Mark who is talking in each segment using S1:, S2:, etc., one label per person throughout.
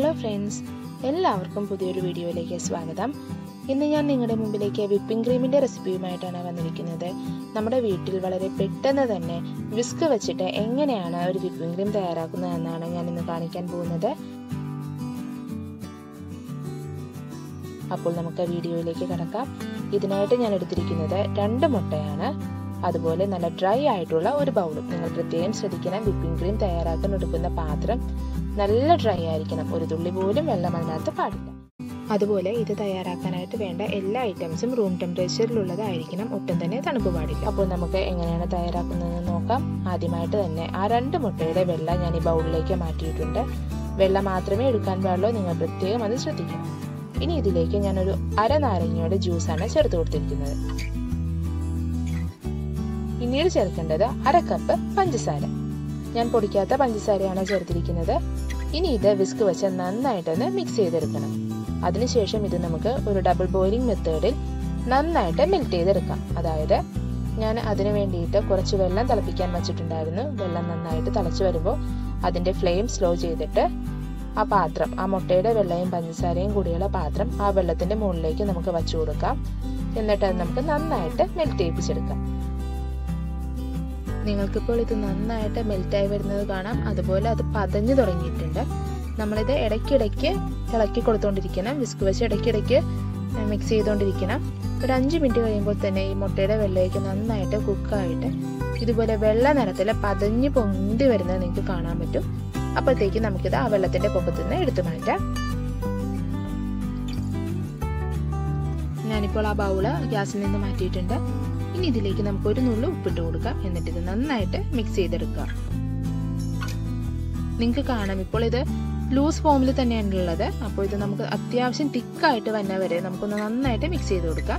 S1: hello friends എല്ലാവർക്കും പുതിയൊരു വീഡിയോയിലേക്ക് സ്വാഗതം ഇന്ന് ഞാൻ നിങ്ങളുടെ മുമ്പിലേക്ക് വിപ്പിംഗ് ക്രീമിൻ്റെ റെസിപ്പിയുമായിട്ടാണ് വന്നിരിക്കുന്നത് നമ്മുടെ വീട്ടിൽ വളരെ പെട്ടെന്ന് തന്നെ വിസ്ക് വെച്ചിട്ട് എങ്ങനെയാണ് ഒരു വിപ്പിംഗ് ക്രീം തയ്യാറാക്കുന്നതെന്നാണ് ഞാൻ ഇന്ന് കാണിക്കാൻ പോകുന്നത് അപ്പോൾ നമുക്ക് വീഡിയോയിലേക്ക് കടക്കാം ഇതിനായിട്ട് ഞാൻ എടുത്തിരിക്കുന്നത് രണ്ട് മുട്ടയാണ് അതുപോലെ നല്ല ഡ്രൈ ആയിട്ടുള്ള ഒരു ബൗളും നിങ്ങൾ പ്രത്യേകം ശ്രദ്ധിക്കണം വിപ്പിംഗ് ക്രീം തയ്യാറാക്കാൻ എടുക്കുന്ന പാത്രം നല്ല ഡ്രൈ ആയിരിക്കണം ഒരു തുള്ളി പോലും വെള്ളം അതിനകത്ത് പാടില്ല അതുപോലെ ഇത് തയ്യാറാക്കാനായിട്ട് വേണ്ട എല്ലാ ഐറ്റംസും റൂം ടെമ്പറേച്ചറിലുള്ളതായിരിക്കണം ഒട്ടും തന്നെ തണുപ്പ് പാടില്ല അപ്പോൾ നമുക്ക് എങ്ങനെയാണ് തയ്യാറാക്കുന്നതെന്ന് നോക്കാം ആദ്യമായിട്ട് തന്നെ ആ രണ്ട് മുട്ടയുടെ വെള്ളം ഞാൻ ഈ ബൗളിലേക്ക് മാറ്റിയിട്ടുണ്ട് വെള്ളം മാത്രമേ എടുക്കാൻ പാടുള്ളൂ നിങ്ങൾ പ്രത്യേകം അത് ശ്രദ്ധിക്കണം ഇനി ഇതിലേക്ക് ഞാനൊരു അര നാരങ്ങയുടെ ജ്യൂസാണ് ചേർത്ത് കൊടുത്തിരിക്കുന്നത് പിന്നീട് ചേർക്കേണ്ടത് അര കപ്പ് പഞ്ചസാര ഞാൻ പൊടിക്കാത്ത പഞ്ചസാരയാണ് ചേർത്തിരിക്കുന്നത് ഇനി ഇത് വിസ്ക് വെച്ച് നന്നായിട്ടൊന്ന് മിക്സ് ചെയ്തെടുക്കണം അതിനുശേഷം ഇത് നമുക്ക് ഒരു ഡബിൾ ബോയിലിംഗ് മെത്തേഡിൽ നന്നായിട്ട് മെൽറ്റ് ചെയ്തെടുക്കാം അതായത് ഞാൻ അതിനു വേണ്ടിയിട്ട് കുറച്ച് വെള്ളം തിളപ്പിക്കാൻ വെച്ചിട്ടുണ്ടായിരുന്നു വെള്ളം നന്നായിട്ട് തിളച്ച് വരുമ്പോൾ അതിൻ്റെ ഫ്ലെയിം സ്ലോ ചെയ്തിട്ട് ആ പാത്രം ആ മുട്ടയുടെ വെള്ളയും പഞ്ചസാരയും കൂടിയുള്ള പാത്രം ആ വെള്ളത്തിന്റെ മുകളിലേക്ക് നമുക്ക് വച്ചു കൊടുക്കാം എന്നിട്ട് അത് നമുക്ക് നന്നായിട്ട് മെൽറ്റ് ചെയ്യിപ്പിച്ചെടുക്കാം നിങ്ങൾക്കിപ്പോൾ ഇത് നന്നായിട്ട് മെൽറ്റായി വരുന്നത് കാണാം അതുപോലെ അത് പതഞ്ഞു തുടങ്ങിയിട്ടുണ്ട് നമ്മളിത് ഇടയ്ക്കിടയ്ക്ക് ഇളക്കി കൊടുത്തുകൊണ്ടിരിക്കണം വിസ്ക് വെച്ച് ഇടയ്ക്കിടയ്ക്ക് മിക്സ് ചെയ്തുകൊണ്ടിരിക്കണം ഒരു അഞ്ച് മിനിറ്റ് കഴിയുമ്പോൾ തന്നെ ഈ മുട്ടയുടെ വെള്ളയൊക്കെ നന്നായിട്ട് കുക്കായിട്ട് ഇതുപോലെ വെള്ള നിറത്തിൽ പതഞ്ഞ് പൊന്തി വരുന്നത് നിങ്ങൾക്ക് കാണാൻ പറ്റും അപ്പോഴത്തേക്ക് നമുക്കിത് ആ വെള്ളത്തിന്റെ പൊക്കത്ത് നിന്ന് എടുത്തു മാറ്റാം ഞാനിപ്പോൾ ആ ബൗള് ഗ്യാസിൽ നിന്ന് മാറ്റിയിട്ടുണ്ട് ഇനി ഇതിലേക്ക് നമുക്ക് ഒരു നുള്ളു ഉപ്പിട്ട് കൊടുക്കാം എന്നിട്ട് ഇത് നന്നായിട്ട് മിക്സ് ചെയ്തെടുക്കാം നിങ്ങൾക്ക് കാണാം ഇപ്പോൾ ഇത് ലൂസ് ഫോമിൽ തന്നെയാണ് ഉള്ളത് അപ്പോൾ ഇത് നമുക്ക് അത്യാവശ്യം തിക്കായിട്ട് വന്ന വരെ നമുക്കൊന്ന് നന്നായിട്ട് മിക്സ് ചെയ്ത് കൊടുക്കാം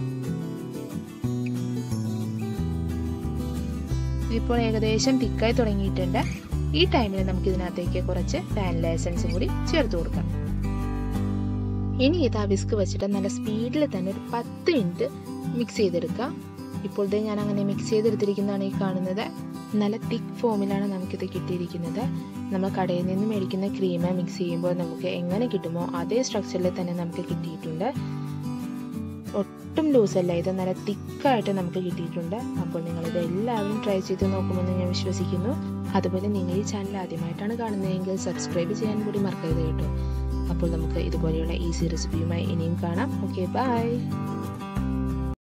S1: ഇപ്പോൾ ഏകദേശം തിക്കായി തുടങ്ങിയിട്ടുണ്ട് ഈ ടൈമിൽ നമുക്ക് ഇതിനകത്തേക്ക് കുറച്ച് വാനില എസൻസും കൂടി ചേർത്ത് കൊടുക്കാം ഇനി ഇത് ആ വിസ്ക് വെച്ചിട്ട് നല്ല സ്പീഡിൽ തന്നെ ഒരു പത്ത് മിനിറ്റ് മിക്സ് ചെയ്തെടുക്കാം ഇപ്പോഴത്തെ ഞാൻ അങ്ങനെ മിക്സ് ചെയ്തെടുത്തിരിക്കുന്നതാണ് ഈ കാണുന്നത് നല്ല തിക്ക് ഫോമിലാണ് നമുക്കിത് കിട്ടിയിരിക്കുന്നത് നമ്മൾ കടയിൽ നിന്ന് മേടിക്കുന്ന ക്രീം മിക്സ് ചെയ്യുമ്പോൾ നമുക്ക് എങ്ങനെ കിട്ടുമോ അതേ സ്ട്രക്ചറിൽ തന്നെ നമുക്ക് കിട്ടിയിട്ടുണ്ട് ഒട്ടും ലൂസല്ല ഇത് നല്ല തിക്കായിട്ട് നമുക്ക് കിട്ടിയിട്ടുണ്ട് അപ്പോൾ നിങ്ങളിത് എല്ലാവരും ട്രൈ ചെയ്ത് നോക്കുമെന്ന് ഞാൻ വിശ്വസിക്കുന്നു അതുപോലെ നിങ്ങൾ ഈ ചാനൽ ആദ്യമായിട്ടാണ് കാണുന്നതെങ്കിൽ സബ്സ്ക്രൈബ് ചെയ്യാൻ കൂടി മറക്കരുത് കേട്ടോ അപ്പോൾ നമുക്ക് ഇതുപോലെയുള്ള ഈസി റെസിപ്പിയുമായി ഇനിയും കാണാം ഓക്കെ ബൈ